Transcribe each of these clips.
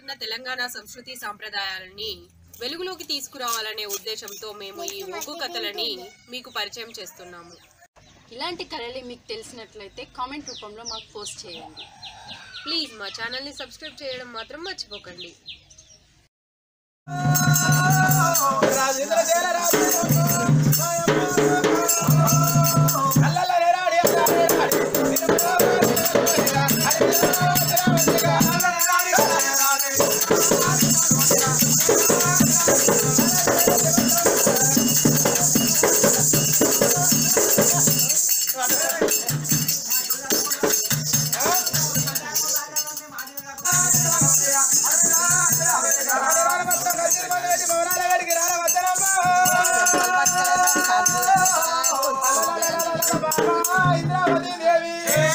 ఉన్న తెలంగాణ సంస్కృతి సాంప్రదాయాలని వెలుగులోకి తీసుకురావాలనే ఉద్దేశంతో మేము ఈ ఒగ్గు కథలని మీకు పరిచయం చేస్తున్నాము ఇలాంటి కళలు మీకు తెలిసినట్లయితే కామెంట్ రూపంలో మాకు పోస్ట్ చేయండి ప్లీజ్ మా ఛానల్ని సబ్స్క్రైబ్ చేయడం మాత్రం మర్చిపోకండి రాజేంద్ర జయల రాజు అల్లల్ల రేరాడి అల్లాడి రాడి ఇంద్రావతి దేవి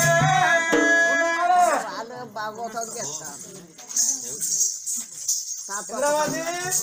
ఇంద్రావతి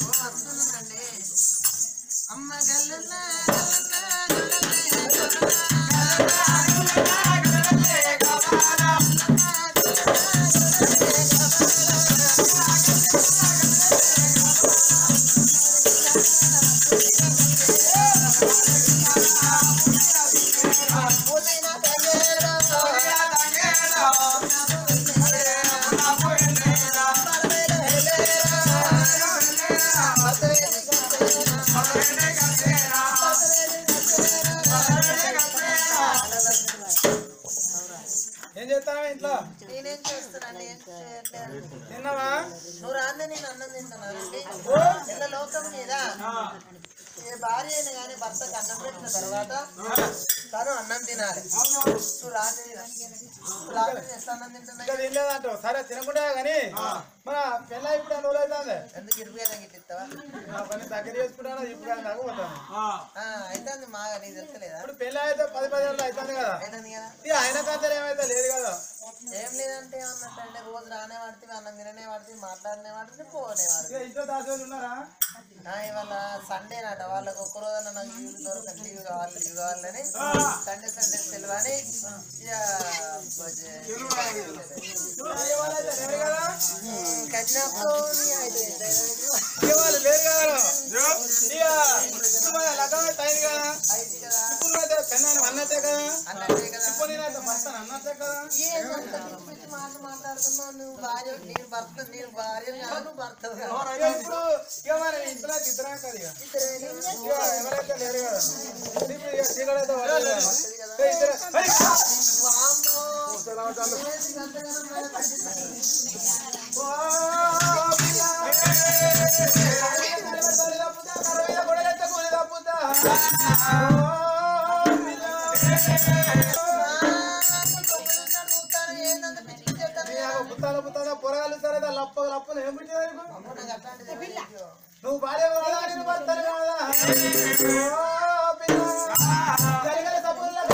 ఏం చేస్తావా ఇంట్లో నేనేం చేస్తున్నాను ఏం చేయట్లేదు తిన్నావా నువ్వు రాందే నేను అన్నం తింటున్నానండి ఇలా లోకం మీద ఏ భార్య అయినా కానీ భర్తకు అన్నం పెట్టిన తర్వాత తను అన్నం తినాలి నువ్వు రాంది నువ్వు రాత్రి ఎంత అన్నం తింటున్నా ఇంకా తినలేదంటావు సరే తినకుండా కానీ మన పెళ్ళ ఇప్పుడు ఎన్ని రోజులు అవుతుంది ఎందుకు ఇరిపోయేదా గిట్ల ఇస్తావా నా పని దగ్గర చేసుకుంటాను ఇప్పుడు కానీ దాకా పోతాను ఆ, అయితే మా నీకు తెలుస్తలేదా ఇప్పుడు పెళ్ళి అయితే పది పది ఏళ్ళు అవుతుంది కదా అవుతుంది కదా ఇక ఆయన కంటే ఏమైతే లేదు కదా ఏం లేదంటే ఏమన్నట్టు అంటే రోజు రానే వాడితే అన్నం తిననే వాడితే మాట్లాడనే వాడితే పోనే వాడితే ఇక ఇంట్లో దాసేవాళ్ళు ఉన్నారా ఇవాళ సండే నాట వాళ్ళకి ఒక్క రోజున నాకు లీవ్ దొరకదు లీవ్ కావాలి లీవ్ కావాలని సండే సండే సెలవు అని ఇక ఇవాళైతే లేరు కదా కట్టినప్పుడు అయితే ఇక వాళ్ళు లేరు కదా ఇక ఇప్పుడు మన లగ్గం అయితే అయింది కదా అయితే కదా ఇప్పుడు అయితే పెన్నాను అన్నట్టే కదా అన్నట్టే కదా ఇప్పుడు నేనైతే భర్తను అన్నట్టే కదా ఏమంత పిచ్చి పిచ్చి మాటలు మాట్లాడుతున్నావు నువ్వు భార్య నేను భర్త నేను భార్య కాదు నువ్వు భర్త కాదు ఇక ఇప్పుడు ఇక మన ఇంట్లో ఇద్దరం కదా ఇక ఇక ఎవరైతే లేరు కదా ఇప్పుడు ఇక చీకడైతే పడలేదు కదా. ఇక ఇద్దరు హై! వామ్మో. చలో, చలో. ఏంటి అంతగానం భయం పట్టింది? పొరగాలు సరే లప్ప లప్పలు ఏం పుట్టింది నీకు? నువ్వు భార్య కాదా నేను భర్తను కాదా ఓ పిల్ల. జరిగిన తప్పులకు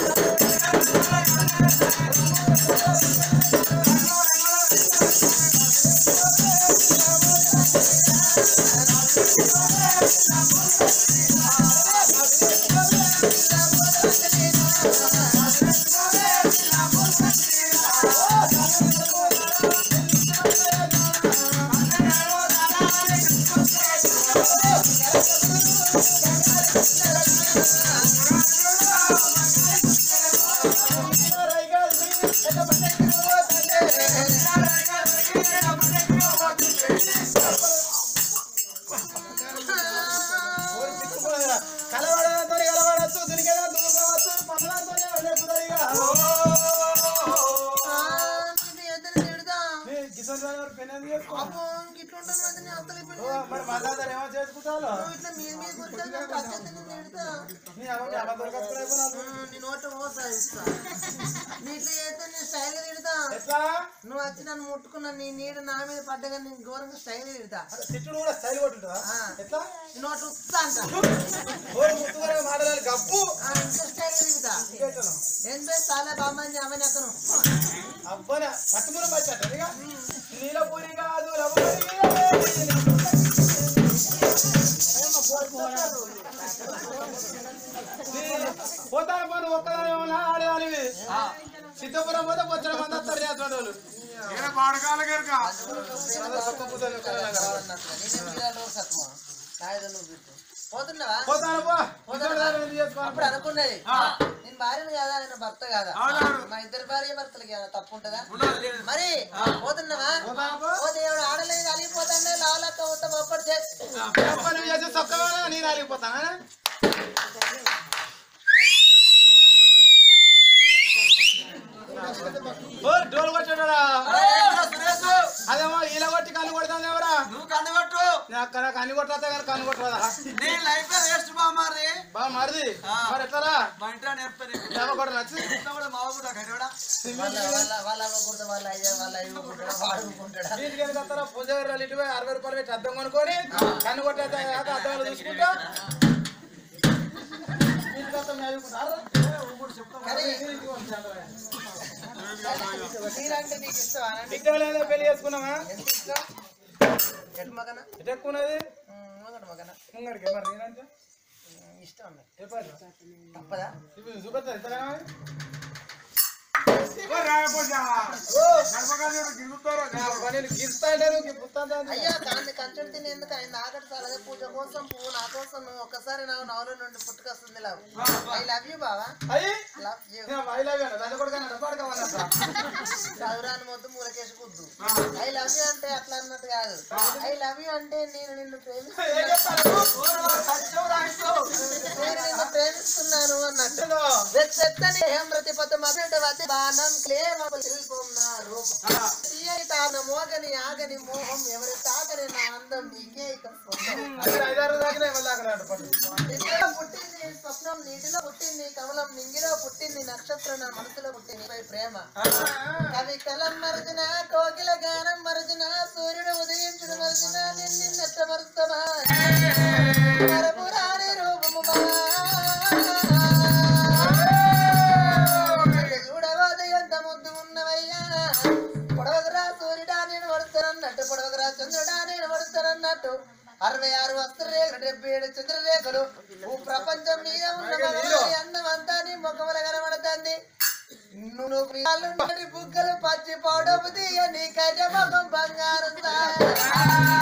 కలవడంతో కలవడచ్చు దునికేదా దునకవచ్చు పనులతో లేపుతారు ఇక ఆ, నీ ఎదురు తిడతా. నీ కిషోర్ గారు పెన్ ఎందుకు చేసుకో? అబ్బో, గిట్లుంటుంది మరి నీ అత్తలు ఇప్పుడు ఓ, మరి మళ్ళా ఏమో చేసుకుంటావు నువ్వు ఇట్లా మీద మీద కూర్చొని నాకు పక్కన నేను తిడతా. నీ అవ్వకి అబద్ధాలు కట్టుకునేపోయినా ఉమ్, నీ నోట మోసా ఇస్తా నీ ఇట్లా చేస్తే నేను స్టైల్ తిడతా ఎట్లా నువ్వు వచ్చి నన్ను ముట్టుకున్న నీ నీడ నా మీద పడ్డగా నేను ఘోరంగా స్టైల్ తిడతా తిట్టుడు కూడా స్టైల్ కొట్టుంటుందా ఆ. ఎట్లా నీ నోట ఉత్తా అంట ఓరి ముత్తుగా మాట్లాడాలి గప్పు ఆ, ఇంకా స్టైల్ తిడతా ఇంకేంటను? ఏం చేస్తా చాలా బామ్మని ఆమె అక్కను అబ్బన పట్టుకుని వచ్చాట ఇక నీలపూరి కాదు రవ్వపూరి పోతాను పని ఒక్కదాని ఆడేదానివి సిద్ధపురం పోతే వచ్చిన మంది వస్తారు చేస్తాడు వాళ్ళు పోతున్నావా పోతాను పో పోతాను ఎందుకు చేసుకోవాలి అప్పుడు అనుకున్నది నేను భార్యను కాదా నేను భర్త కాదా మా ఇద్దరు భార్య భర్తలకి ఏమైనా తప్పు ఉంటుందా మరి పోతున్నావా పోతాను పో ఓ దేవుడు ఆడలేదు అలిగిపోతాండే లావలక్క ఉత్తమ ఒప్పటి చేసి పని చేసి చక్కగా నేను అరిగిపోతానా ఓ డోల్ కొట్టాడా అదేమో ఇలా కొట్టి కన్ను కొడతాను ఎవరా నువ్వు కన్నగొట్టు నేను అక్కడ కన్ను కొట్టా కానీ కన్ను కొట్టదా నీ లైఫ్ లో వేస్ట్ బామారి బాగా మరిది మరి ఎట్లా మా ఇంట్లో నేర్పని దేవ కూడా నచ్చి కూడా మావ కూడా కట్టడా వాళ్ళ వాళ్ళ వాళ్ళ అవ్వకూడదు వాళ్ళ అయ్యా వాళ్ళ అయ్యకుంటాడా వాడుకుంటాడా ఇంటికి ఎందుకు వస్తారా పూజ గారు ఇటు పోయి అరవై రూపాయలు పెట్టి అద్దం కొనుక్కొని కన్ను కొట్టేస్తే కాక అద్దంలో చూసుకుంటా ఇంటికి వస్తాం చదువుకుంటారా? కానీ తీరంటే నీకు ఇష్టమా అనండి? ఇష్టం లేదా పెళ్లి చేసుకున్నామా ఎంత ఇష్టం ఎటు మగన ఎటు ఎక్కువ ఉన్నది మొగడు మగన ముంగడికి మరి నేనంటే ఇష్టం అన్న ఏ పని? తప్పదా ఇప్పుడు చూపెడతా ఎంతగానో నేను గిస్తా అంటే నువ్వు పుత్తాంతా అయ్యా దాన్ని కంచెడు తిని ఎందుకు ఆయన ఆకటి సాలదే పూజ కోసం పువ్వు నా కోసం నువ్వు ఒక్కసారి నాకు నవల నుండి పుట్టుకొస్తుంది లవ్ ఐ లవ్ యూ బావా అయ్యి లవ్ యూ వైలాగా దాని కూడా కానీ పడకమన్నా చదువురాని మొద్దు మూలకేసి కుద్దు ఐ లవ్ యూ అంటే అట్లా అన్నట్టు కాదు ఐ లవ్ యూ అంటే నేను నిన్ను ప్రేమిస్తున్నాను నేను నిన్ను ప్రేమిస్తున్నాను అన్నట్టు వెచ్చని హేమృతిపత మధుడవతి బాణం క్లేమ శిల్పం నా రూపం తీయని తాన మోగని ఆగని మోహం ఎవరి తాగని నా అందం నీకే ఇక సొంతం ఐదారు దాకానే మళ్ళీ అక్కడ పట్టు నింగిలో పుట్టింది స్వప్నం నీటిలో పుట్టింది కమలం నింగిలో పుట్టింది నక్షత్రం నా మనసులో పుట్టింది నీపై ప్రేమ కవి కలం మరచిన కోకిల గానం మరచిన సూర్యుడు ఉదయించుడు మరచిన నిన్నెట్ట మరుస్తమా మరపురాని రూపము చూడవది ఎంత ముద్దు ఉన్నవయ్యా పొడవగరా సూర్యుడా నేను పడుతానన్నట్టు పొడవగరా చంద్రుడా నేను పడుతానన్నట్టు అరవై ఆరు వస్త్రరేఖలు డెబ్బై ఏడు చంద్రరేఖలు భూ ప్రపంచం మీద ఉన్న మగవారి అందం అంతా నీ ముఖముల కనబడుతుంది నువ్వు పిల్లలు బుగ్గలు పచ్చి పౌడపు తీయ నీ కర్య ముఖం బంగారం తా.